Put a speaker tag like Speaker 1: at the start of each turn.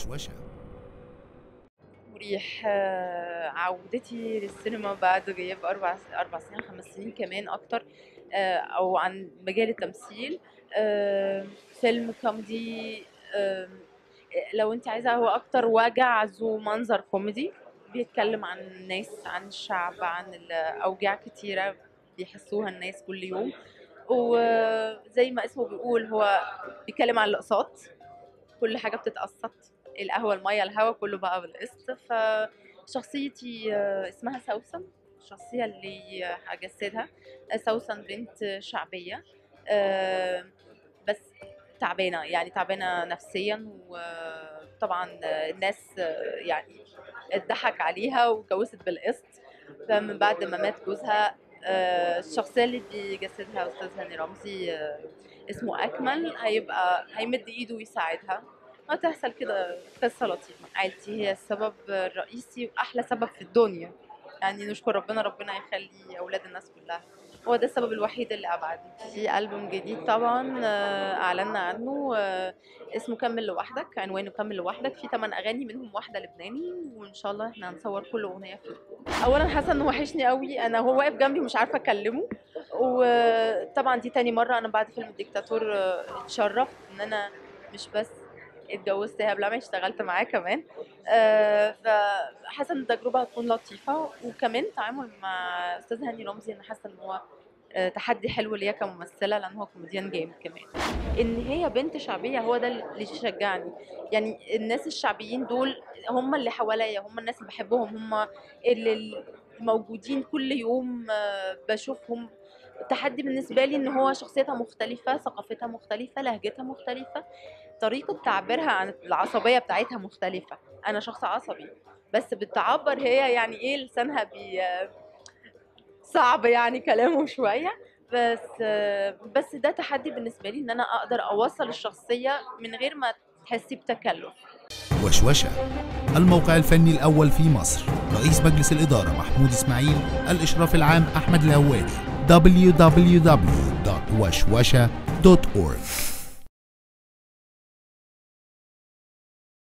Speaker 1: وشوشة
Speaker 2: مريح آه، عودتي للسينما بعد غياب أربع أربع سنين خمس سنين كمان أكتر آه، أو عن مجال التمثيل آه، فيلم كوميدي آه، لو أنت عايزة هو أكتر وجع ذو منظر كوميدي بيتكلم عن الناس عن الشعب عن الأوجاع كتيرة بيحسوها الناس كل يوم وزي ما اسمه بيقول هو بيتكلم عن الأقساط كل حاجة بتتقسط القهوة المية الهوا كله بقى بالقسط فشخصيتي آه، اسمها سوسن الشخصية اللي هجسدها آه، سوسن بنت شعبية آه، بس تعبانة يعني تعبانة نفسيا وطبعا الناس آه، يعني اتضحك عليها واتجوزت بالقسط فمن بعد ما مات جوزها آه، الشخصية اللي بيجسدها أستاذ هاني رمزي آه، اسمه أكمل هيبقى هيمد إيده ويساعدها هتحصل كده قصة لطيفة عيلتي هي السبب الرئيسي وأحلى سبب في الدنيا يعني نشكر ربنا ربنا يخلي أولاد الناس كلها هو ده السبب الوحيد اللي أبعدني في ألبوم جديد طبعا آه، أعلنا عنه آه، اسمه كمل لوحدك عنوانه كمل لوحدك في 8 أغاني منهم واحدة لبناني وإن شاء الله إحنا هنصور كل أغنية فيه أولا حاسة إنه وحشني قوي أنا هو واقف جنبي ومش عارفة أكلمه وطبعا دي تاني مرة أنا بعد فيلم الديكتاتور آه، اتشرفت إن أنا مش بس اتجوزت ايهاب لمعي اشتغلت معاه كمان آه، فحاسه ان التجربه هتكون لطيفه وكمان تعامل مع استاذ هاني رمزي انا حاسه ان هو آه، تحدي حلو ليا كممثله لان هو كوميديان جامد كمان ان هي بنت شعبيه هو ده اللي شجعني يعني الناس الشعبيين دول هم اللي حواليا هم الناس اللي بحبهم هم اللي موجودين كل يوم آه، بشوفهم التحدي بالنسبه لي ان هو شخصيتها مختلفه ثقافتها مختلفه لهجتها مختلفه طريقه تعبيرها عن العصبيه بتاعتها مختلفه انا شخص عصبي بس بتعبر هي يعني ايه لسانها بي صعب يعني كلامه شويه بس بس ده تحدي بالنسبه لي ان انا اقدر اوصل الشخصيه من غير ما تحسي بتكلف
Speaker 1: وشوشة الموقع الفني الأول في مصر رئيس مجلس الإدارة محمود إسماعيل الإشراف العام أحمد الهواري www.وشوشة.org